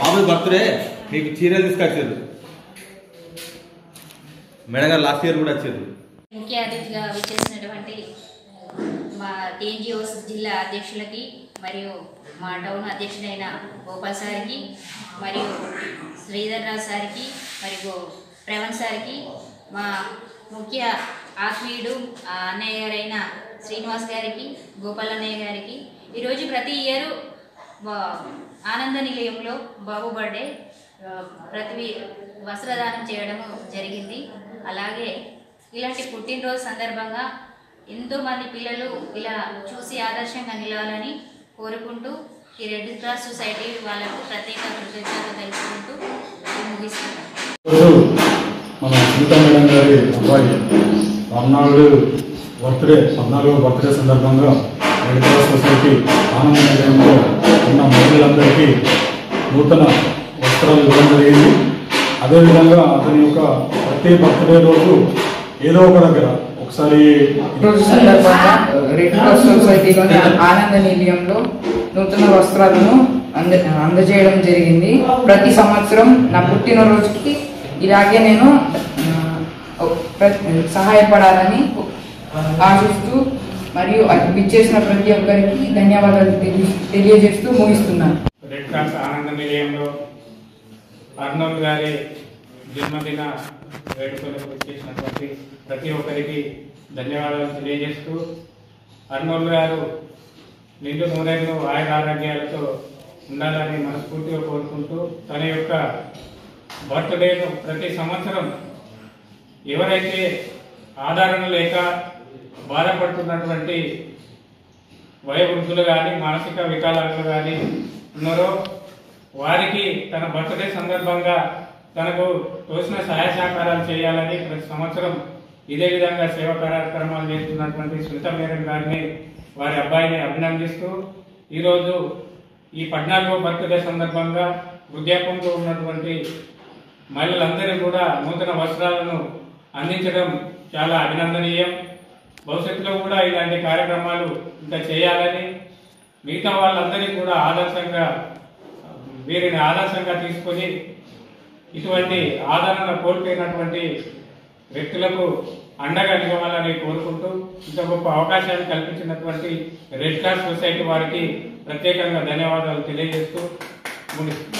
బాబు birthday మీకు చీరలు తీసుకొచ్చారు మేడం గారు లాస్ట్ ఇయర్ కూడా వచ్చారు ముఖ్య అతిథిగా విచ్చేసినటువంటి మా టీఎన్జిఓస్ జిల్లా అధ్యక్షులకి మరియు మా టౌన్ అధ్యక్షుడైన గోపాల్ సార్కి మరియు శ్రీధర్ రావు సార్కి మరియు ప్రవణ్ సార్కి మా ముఖ్య ఆత్మీయుడు ఆ అన్నయ్య గారైన శ్రీనివాస్ గారికి గోపాల్ అన్నయ్య గారికి ఈరోజు ప్రతి ఇయర్ ఆనంద నిలయంలో బాబు బర్త్డే ఆ, ప్రతి వస్త్రదానం చేయడం జరిగింది అలాగే ఇలాంటి పుట్టినరోజు సందర్భంగా ఎంతో మంది పిల్లలు ఇలా చూసి ఆదర్శంగా నిలవాలని కోరుకుంటూ ఈ రెడ్ క్రాస్ సొసైటీ వాళ్ళకు ప్రత్యేక కృతజ్ఞతలు తెలుసుకుంటూ ముగిస్తున్నాను ఈరోజు మన సునీత మేడం గారి అబ్బాయి పద్నాలుగు బర్త్డే పద్నాలుగో బర్త్డే సందర్భంగా రెడ్ క్రాస్ సొసైటీ ఆనంద నిలయంలో ఉన్న మహిళలందరికీ నూతన వస్త్రాలు ఇవ్వడం జరిగింది అదేవిధంగా అతని యొక్క ప్రతి బర్త్డే రోజు ఏదో ఒక దగ్గర ఒకసారి రోజు సందర్భంగా రెడ్ క్రాస్ సొసైటీలోని ఆనంద నిలయంలో నూతన వస్త్రాలను అంద అందజేయడం జరిగింది ప్రతి సంవత్సరం నా పుట్టినరోజుకి ఇలాగే నేను ఆ, ప్ర- సహాయపడాలని ఆశిస్తూ మరియు అది విచ్చేసిన ప్రతి ఒక్కరికి ధన్యవాదాలు తెలియ- తెలియజేస్తూ ముగిస్తున్నాను రెడ్ క్రాస్ ఆనంద నిలయంలో అర్నోల్ గారి జన్మదిన వేడుకలకు చేసినటువంటి ప్రతి ఒక్కరికి ధన్యవాదాలు తెలియజేస్తూ అర్నోల్ గారు నిండు నూరేళ్ళు ఆయుర ఆరోగ్యాలతో ఉండాలని మనస్ఫూర్తిగా కోరుకుంటూ తన యొక్క బర్త్డేను ప్రతి సంవత్సరం ఎవరైతే ఆదరణ లేక బాధపడుతున్నటువంటి వయోవృద్ధులు కానీ మానసిక వికలాంగులు కానీ ఉన్నారో వారికి తన బర్త్డే సందర్భంగా తనకు తోసిన సహాయ సహకారాలు చేయాలని ప్రతి సంవత్సరం ఇదే విధంగా సేవా కార్యక్రమాలు చేస్తున్నటువంటి సునీత మేరం గారిని వారి అబ్బాయిని అభినందిస్తూ ఈరోజు ఈ పద్నాలుగో బర్త్డే సందర్భంగా వృద్ధాపంలో ఉన్నటువంటి మహిళలందరూ కూడా నూతన వస్త్రాలను అందించడం చాలా అభినందనీయం భవిష్యత్తులో కూడా ఇలాంటి కార్యక్రమాలు ఇంకా చేయాలని మిగతా వాళ్ళందరికీ కూడా ఆదర్శంగా వీరిని ఆదర్శంగా తీసుకొని ఇటువంటి ఆదరణ కోల్పోయినటువంటి వ్యక్తులకు అండగా నిలవాలని కోరుకుంటూ ఇంత గొప్ప అవకాశాన్ని కల్పించినటువంటి రెడ్ క్రాస్ సొసైటీ వారికి ప్రత్యేకంగా ధన్యవాదాలు తెలియజేస్తూ ముగిస్తున్నాను